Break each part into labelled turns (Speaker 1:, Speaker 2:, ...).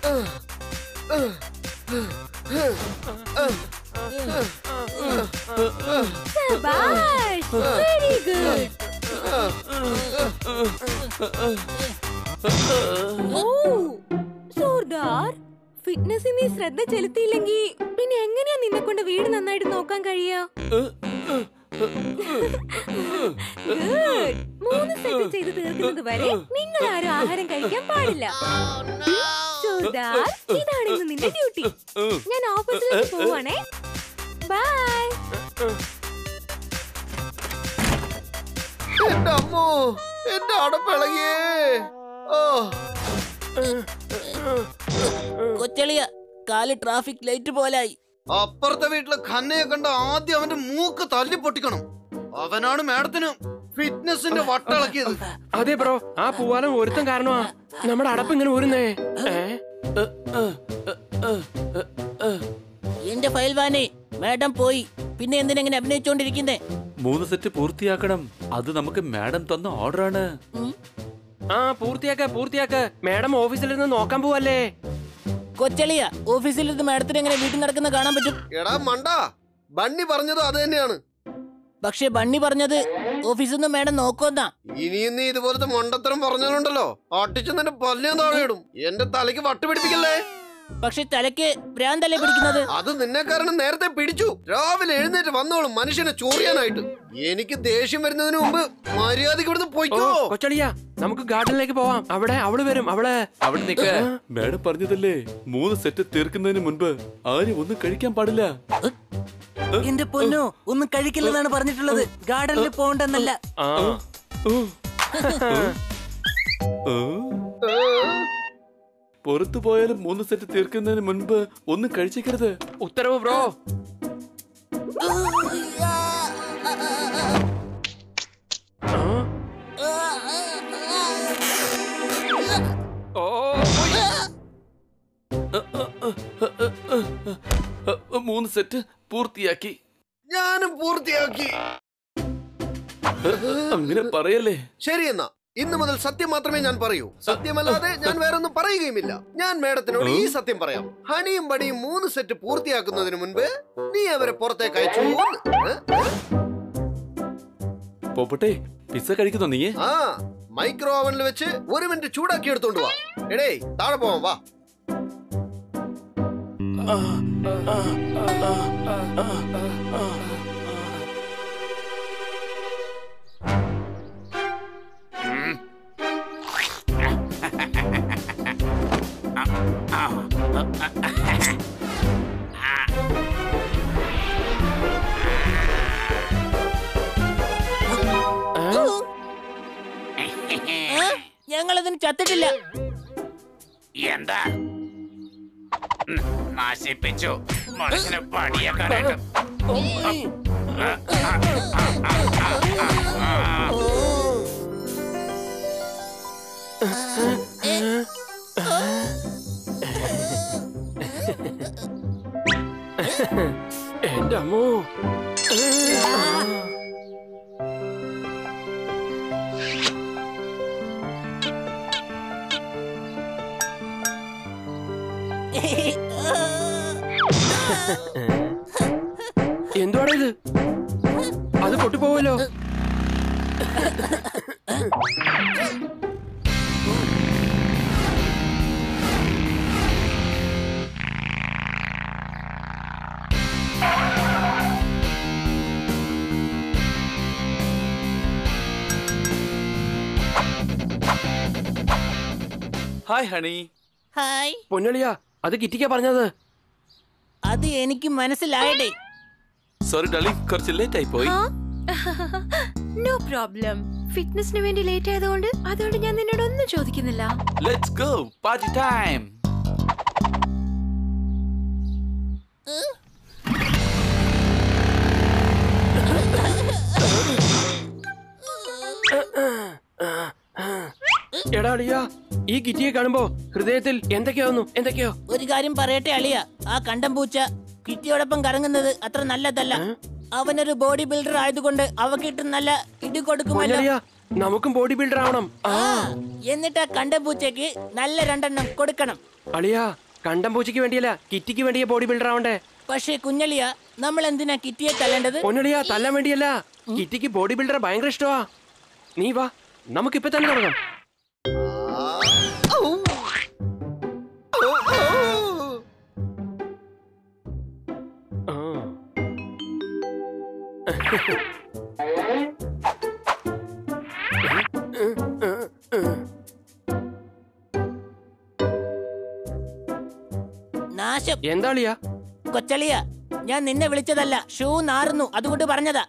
Speaker 1: ശബാഷ് very good ഓ സർദാർ fitness നീ ശ്രദ്ധ ചെലുത്തിയില്ലെങ്കിൽ പിന്നെ എങ്ങനെയാ നിന്നെ കൊണ്ട് വീട് നന്നായിട്ട് നോക്കാൻ കഴിയാ Good. മൂന്ന് സെറ്റ് ചെയ്ത് തീർക്കുന്നത് വരെ നിങ്ങൾ ആരും ആഹാരം കഴിക്കാൻ പാടില്ല സർദാർ ഇതാണ് ഇന്ന് നിന്റെ ഡ്യൂട്ടി ഞാൻ ഓഫീസിലേക്ക് പോവാണേ ബൈ
Speaker 2: എന്റെ അമ്മോ എന്റെ അടപ്പിളകിയേ ഓ
Speaker 3: കൊച്ചളിയ കാല് ട്രാഫിക് ലൈറ്റ് പോലായി
Speaker 2: അപ്പുറത്തെ വീട്ടിലെ ഖന്നയെ കണ്ട ആദ്യം അവന്റെ മൂക്ക് തല്ലി പൊട്ടിക്കണം അവനാണ് മാഡത്തിന് ഫിറ്റ്നസിന്റെ വട്ടിളക്കിയത്
Speaker 4: അതെ ബ്രോ ആ പൂവാലം ഒരുത്തം കാരണമാ നമ്മുടെ അടപ്പ് ഇങ്ങനെ ഊരുന്നേ ഏ?
Speaker 3: എന്റെ ഫയൽ വാനെ മാഡം പോയി പിന്നെ എന്തിനെങ്ങനെ അഭിനയിച്ചോണ്ടിരിക്കുന്നേ
Speaker 5: മൂന്ന് സെറ്റ് പൂർത്തിയാക്കണം അത് നമുക്ക് മാഡം തന്ന ഓർഡറാണ്
Speaker 4: ആ പൂർത്തിയാക്ക പൂർത്തിയാക്ക മാഡം ഓഫീസിലിരുന്ന് നോക്കാൻ പോവല്ലേ
Speaker 3: കൊച്ചളിയ ഓഫീസിൽ ഇരുന്ന് മാഡത്തിന് എങ്ങനെ വീട്ടിൽ നടക്കുന്ന കാണാൻ പറ്റും
Speaker 2: എടാ മണ്ട ബണ്ണി പറഞ്ഞത് അത് തന്നെയാണ്
Speaker 3: പക്ഷെ ബണ്ണി പറഞ്ഞത് ഓഫീസിൽ നിന്ന് മാഡം നോക്കുമെന്നാ
Speaker 2: ഇനിയും നീ ഇതുപോലത്തെ മണ്ടത്തരം പറഞ്ഞാലുണ്ടല്ലോ അട്ടിച്ച് നിന്റെ പല്ലിയാൻ താഴെ ഇടും എന്റെ തലയ്ക്ക് വട്ട് പിടിപ്പിക്കല്ലേ
Speaker 3: പക്ഷെ തലയ്ക്ക് ഭ്രാന്തല്ലേ പിടിക്കുന്നത്
Speaker 2: അത് നിന്നെ കാരണം നേരത്തെ പിടിച്ചു രാവിലെ എഴുന്നേറ്റ് വന്നോളും മനുഷ്യനെ ചോറിയാനായിട്ട് എനിക്ക് ദേഷ്യം വരുന്നതിന് മുമ്പ് മര്യാദക്ക് ഇവിടുന്ന്
Speaker 4: ഓ
Speaker 2: പോയിക്കോ
Speaker 4: കൊച്ചളിയ നമുക്ക് ഗാർഡനിലേക്ക് പോവാം അവിടെ അവള് വരും അവള്
Speaker 5: അവിടെ നിക്ക മാഡം പറഞ്ഞതല്ലേ മൂന്ന് സെറ്റ് തീർക്കുന്നതിന് മുൻപ് ആരും ഒന്നും കഴിക്കാൻ പാടില്ല
Speaker 6: എന്റെ പൊന്നോ ഒന്നും കഴിക്കില്ലെന്നാണ് പറഞ്ഞിട്ടുള്ളത് ഗാർഡനിൽ പോകണ്ടെന്നല്ല
Speaker 4: ആ
Speaker 5: ഓ. പുറത്തു പോയാലും മൂന്ന് സെറ്റ് തീർക്കുന്നതിന് മുൻപ് ഒന്നും കഴിച്ചേക്കരുത്
Speaker 4: ഉത്തരവ് ബ്രോ ആ? ഓ
Speaker 5: അ, മൂന്ന് സെറ്റ് പൂർത്തിയാക്കി
Speaker 2: ഞാനും പൂർത്തിയാക്കി
Speaker 5: അങ്ങനെ പറയല്ലേ
Speaker 2: ശരി എന്നാ ഇന്ന് മുതൽ സത്യം മാത്രമേ ഞാൻ പറയൂ സത്യമല്ലാതെ ഞാൻ വേറൊന്നും പറയുകയുമില്ല ഞാൻ മേഡത്തിനോട് ഈ സത്യം പറയാം ഹണിയും ബണിയും മൂന്ന് സെറ്റ് പൂർത്തിയാക്കുന്നതിന് മുൻപ് നീ അവരെ പുറത്തേക്ക് അയച്ചു എന്ന്. ഏ?
Speaker 5: പോപ്പട്ടെ പിസ്സ കഴിക്കുന്നോ നീ
Speaker 2: ആ മൈക്രോ ഓവനിൽ വെച്ച് ഒരു മിനിറ്റ് ചൂടാക്കി എടുത്തോണ്ട് വാ എടേ താഴെ പോവാം വാ
Speaker 3: ഞങ്ങളതിന് ചത്തിട്ടില്ല
Speaker 7: എന്താ ന- നശിപ്പിച്ചു മനുഷ്യനെ പണിയാക്കാനായിട്ട്
Speaker 4: എന്റെ അമ്മോ എന്തുവാടാ ഇത് അത് പൊട്ടിപ്പോവല്ലോ
Speaker 5: ഹായ് ഹണി
Speaker 3: ഹായ്
Speaker 4: പൊന്നളിയാ അത് കിറ്റിക്കാ പറഞ്ഞത്
Speaker 3: അത് എനിക്ക് മനസ്സിലായടേ
Speaker 5: സോറി ഡാർലിംഗ് കുറച്ച് ലേറ്റ് ആയി പോയി
Speaker 1: നോ പ്രോബ്ലം ഫിറ്റ്നസിന് വേണ്ടി ലേറ്റ് ആയതുകൊണ്ട് അതുകൊണ്ട് ഞാൻ നിന്നോട് ഒന്നും ചോദിക്കുന്നില്ല
Speaker 5: ലെറ്റ്സ് ഗോ പാർട്ടി ടൈം
Speaker 4: എടാ അളിയാ ഈ കിറ്റിയെ കാണുമ്പോ ഹൃദയത്തിൽ എന്തൊക്കെയാവുന്നു എന്തൊക്കെയോ
Speaker 3: ഒരു കാര്യം പറയട്ടെ അളിയ ആ കണ്ടം പൂച്ച കിറ്റിയോടൊപ്പം കറങ്ങുന്നത് അത്ര നല്ലതല്ല അവനൊരു ബോഡി ബിൽഡർ ആയതുകൊണ്ട് അവക്കിട്ട് നല്ല ഇടി കൊടുക്കുമല്ലോ
Speaker 4: പൊന്നളിയാ നമുക്കും ബോഡി ബിൽഡർ ആവണം ആ
Speaker 3: എന്നിട്ട് ആ കണ്ടം പൂച്ചയ്ക്ക് നല്ല രണ്ടെണ്ണം കൊടുക്കണം
Speaker 4: അളിയാ കണ്ടം പൂച്ചയ്ക്ക് വേണ്ടിയല്ല കിറ്റിക്ക് വേണ്ടിയ ബോഡി ബിൽഡർ ആവണ്ടേ
Speaker 3: പക്ഷേ കുഞ്ഞളിയ നമ്മൾ എന്തിനാ കിറ്റിയെ തല്ലേണ്ടത്
Speaker 4: പൊന്നളിയാ തല്ലാൻ വേണ്ടിയല്ല കിറ്റിക്ക് ബോഡി ബിൽഡർ ഭയങ്കര ഇഷ്ടമാ നീ വാ നമുക്കിപ്പൊ തന്നെ തുടങ്ങാം
Speaker 2: ഔ. ഔ, ഔ.
Speaker 4: ആ.
Speaker 3: നാശം
Speaker 4: എന്താ അളിയാ
Speaker 3: കൊച്ചളിയ ഞാൻ നിന്നെ വിളിച്ചതല്ല ഷൂ നാറുന്നു അതുകൊണ്ട് പറഞ്ഞതാ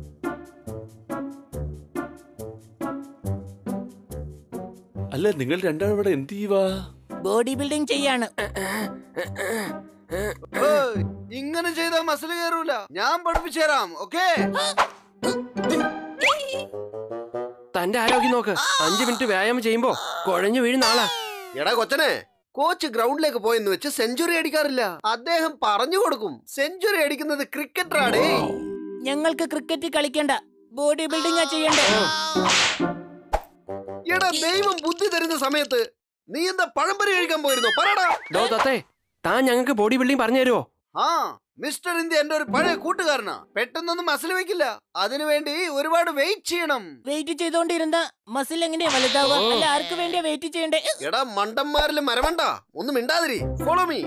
Speaker 5: അല്ല നിങ്ങൾ രണ്ടാളും ഇവിടെ എന്ത് ചെയ്യുവാ
Speaker 3: ബോഡി ബിൽഡിംഗ് ചെയ്യാണ്
Speaker 2: ഏയ്, ഇങ്ങനെ ചെയ്താൽ മസിൽ കയറൂല ഞാൻ പഠിപ്പിച്ചു തരാം ഓക്കേ
Speaker 4: തന്റെ ആരോഗ്യം നോക്ക് അഞ്ചു മിനിറ്റ് വ്യായാമം ചെയ്യുമ്പോ കുഴഞ്ഞു വീഴുന്ന ആളാ
Speaker 2: എടാ കൊച്ചനെ കോച്ച് ഗ്രൗണ്ടിലേക്ക് പോയെന്ന് വെച്ച് സെഞ്ചുറി അടിക്കാറില്ല അദ്ദേഹം പറഞ്ഞു കൊടുക്കും സെഞ്ചുറി അടിക്കുന്നത് ക്രിക്കറ്ററാടേ
Speaker 3: ഞങ്ങൾക്ക് ക്രിക്കറ്റ് കളിക്കണ്ട ബോഡി ബിൽഡിംഗാ ചെയ്യണ്ടേ
Speaker 2: എടാ ദൈവം ബുദ്ധി തരുന്ന സമയത്ത് നീ എന്താ പഴംപരി കഴിക്കാൻ പോയിരുന്നോ പറടാ
Speaker 4: ഡോ തത്തേ താൻ ഞങ്ങൾക്ക് ബോഡി ബിൽഡിംഗ് പറഞ്ഞു തരുമോ
Speaker 2: ആ മിസ്റ്റർ ഇന്ത്യ എന്റെ ഒരു പഴയ കൂട്ടുകാരനാ പെട്ടെന്നൊന്നും മസിൽ വെക്കില്ല അതിനുവേണ്ടി ഒരുപാട് വെയിറ്റ് ചെയ്യണം
Speaker 3: വെയിറ്റ് ചെയ്തോണ്ടിരുന്ന മസിൽ എങ്ങനെയാ വലുതാവുക അല്ല ആർക്ക് വേണ്ടിയാ വെയിറ്റ് ചെയ്യണ്ടേ
Speaker 2: എടാ മണ്ടന്മാരിൽ മരമണ്ട ഒന്നും മിണ്ടാതിരി ഫോളോ മീ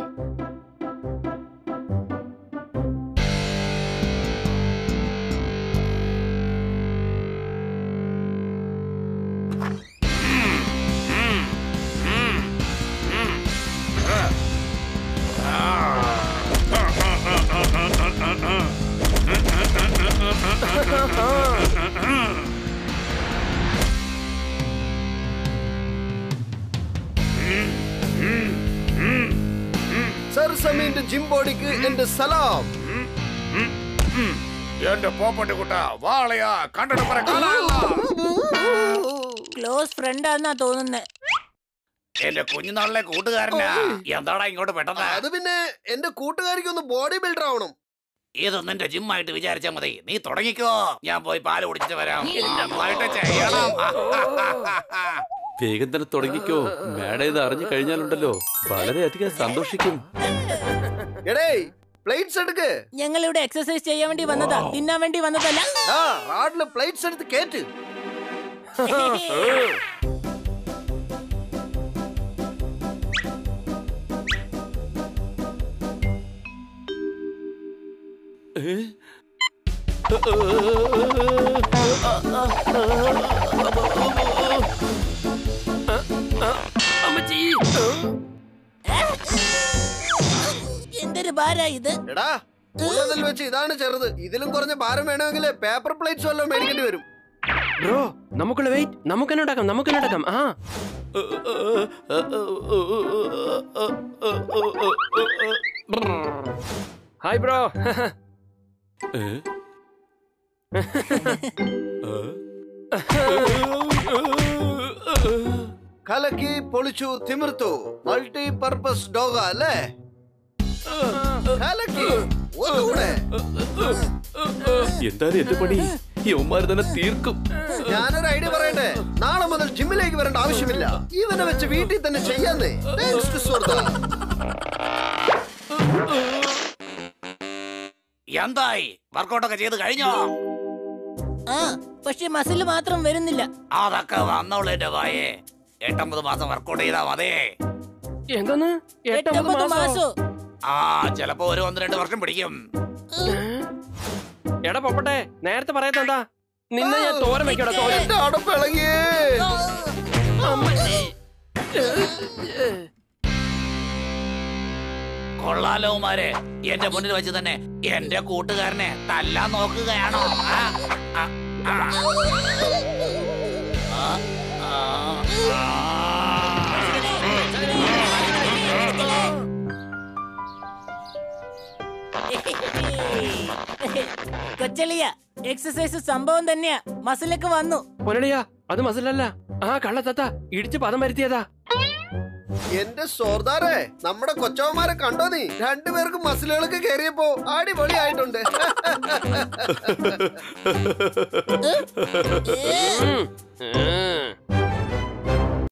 Speaker 2: സർ സമീന്റെ ജിം ബോഡിക്ക് എന്റെ സലാം
Speaker 7: എന്റെ പോപ്പട്ടി കുട്ട വാളയാ കണ്ടിട്ട് പറ കാണാനില്ല.
Speaker 3: ക്ലോസ് ഫ്രണ്ടാന്നാ തോന്നുന്നേ
Speaker 7: എന്റെ കുഞ്ഞുനാളിലെ കൂട്ടുകാരനാ എന്താടാ ഇങ്ങോട്ട് പെട്ടെന്ന്
Speaker 2: അത് പിന്നെ എന്റെ കൂട്ടുകാരിക്ക് ഒന്ന് ബോഡി ബിൽഡർ ആവണം
Speaker 7: ഇത് നിന്റെ ജിമ്മായിട്ട് വിചാരിച്ചാ മതി നീ തുടങ്ങിക്കോ ഞാൻ പോയി പാല് കുടിച്ചിട്ട് വരാം നന്നായിട്ട് ചെയ്യണം
Speaker 5: വേഗം തന്നെ തുടങ്ങിക്കോ മേഡം ഇത് അറിഞ്ഞു കഴിഞ്ഞാലുണ്ടല്ലോ വളരെയധികം സന്തോഷിക്കും
Speaker 2: എടേ പ്ലേറ്റ്സ് എടുക്ക്
Speaker 3: ഞങ്ങൾ ഇവിടെ എക്സസൈസ് ചെയ്യാൻ വേണ്ടി വന്നതാ തിന്നാൻ വേണ്ടി വന്നതല്ല
Speaker 2: ആ റാഡില് പ്ലേറ്റ്സ് എടുത്ത് കേറ്റ്
Speaker 5: ഏ?
Speaker 4: അമ്മച്ചി
Speaker 3: എന്തൊരു ഭാരാ ഇത്
Speaker 2: എടാ ഉള്ളതിൽ വെച്ച് ഇതാണ് ചെറുത് ഇതിലും കുറഞ്ഞ ഭാരം വേണമെങ്കിൽ പേപ്പർ പ്ലേറ്റ്സ് വല്ലതും മേടിക്കേണ്ടി വരും
Speaker 4: ബ്രോ നമുക്കുള്ള വെയിറ്റ് നമുക്ക് തന്നെ ഉണ്ടാക്കാം നമുക്ക് തന്നെ ഉണ്ടാക്കാം ആ ഹായ് ബ്രോ
Speaker 5: ഏ?
Speaker 2: കലക്കി പൊളിച്ചു തിമിർത്തു മൾട്ടി പർപ്പസ് ഡോഗ അല്ലേ കലക്കി ഒന്നുകൂടെ
Speaker 5: എന്തായാലും എന്റെ പണി യവന്മാർ തന്നെ തീർക്കും
Speaker 2: ഞാനൊരു ഐഡിയ പറയട്ടെ നാളെ മുതൽ ജിമ്മിലേക്ക് വരേണ്ട ആവശ്യമില്ല ഇവനെ വെച്ച് വീട്ടിൽ തന്നെ ചെയ്യാന്നേ Thanks to സുഹൃത്ത്.
Speaker 7: എന്തായി വർക്കൗട്ടൊക്കെ ചെയ്ത് കഴിഞ്ഞോ
Speaker 3: ആ പക്ഷെ മസിൽ മാത്രം വരുന്നില്ല
Speaker 7: അതൊക്കെ വന്നോളൂ എന്റെ വായേ എട്ടൊമ്പത് മാസം വർക്കൗട്ട് ചെയ്താ മതി
Speaker 4: എന്തോന്ന്
Speaker 3: എട്ടൊമ്പത്
Speaker 4: എട്ടൊമ്പത് മാസോ
Speaker 3: മാസോ
Speaker 7: ആ ചിലപ്പോ ഒരു ഒന്ന് രണ്ട് വർഷം പിടിക്കും
Speaker 4: എടാ പൊപ്പട്ടെ നേരത്തെ പറയാത്തെന്താ നിന്നെ ഞാൻ തോരൻ വെക്കടാ തോരൻ
Speaker 2: എന്റെ അടപ്പ് ഇളകിയേ
Speaker 7: കൊള്ളാലോമാരെ എന്റെ മുന്നിൽ വെച്ച് തന്നെ എന്റെ കൂട്ടുകാരനെ തല്ലാൻ നോക്കുകയാണോ ആ, ആ, ആ. ആ, ആ, ആ.
Speaker 3: കൊച്ചളിയ എക്സസൈസ് സംഭവം തന്നെയാ മസിലൊക്കെ വന്നു
Speaker 4: പൊന്നടിയാ അത് മസിലല്ല ആ കള്ളത്തത്ത ഇടിച്ച് പദം വരുത്തിയതാ
Speaker 2: എന്റെ സോർദാറെ നമ്മുടെ കൊച്ചവന്മാരെ കണ്ടോ നീ രണ്ടുപേർക്കും മസിലുകളൊക്കെ കയറിയപ്പോ അടിപൊളിയായിട്ടുണ്ട്
Speaker 4: ഉം. ഏ,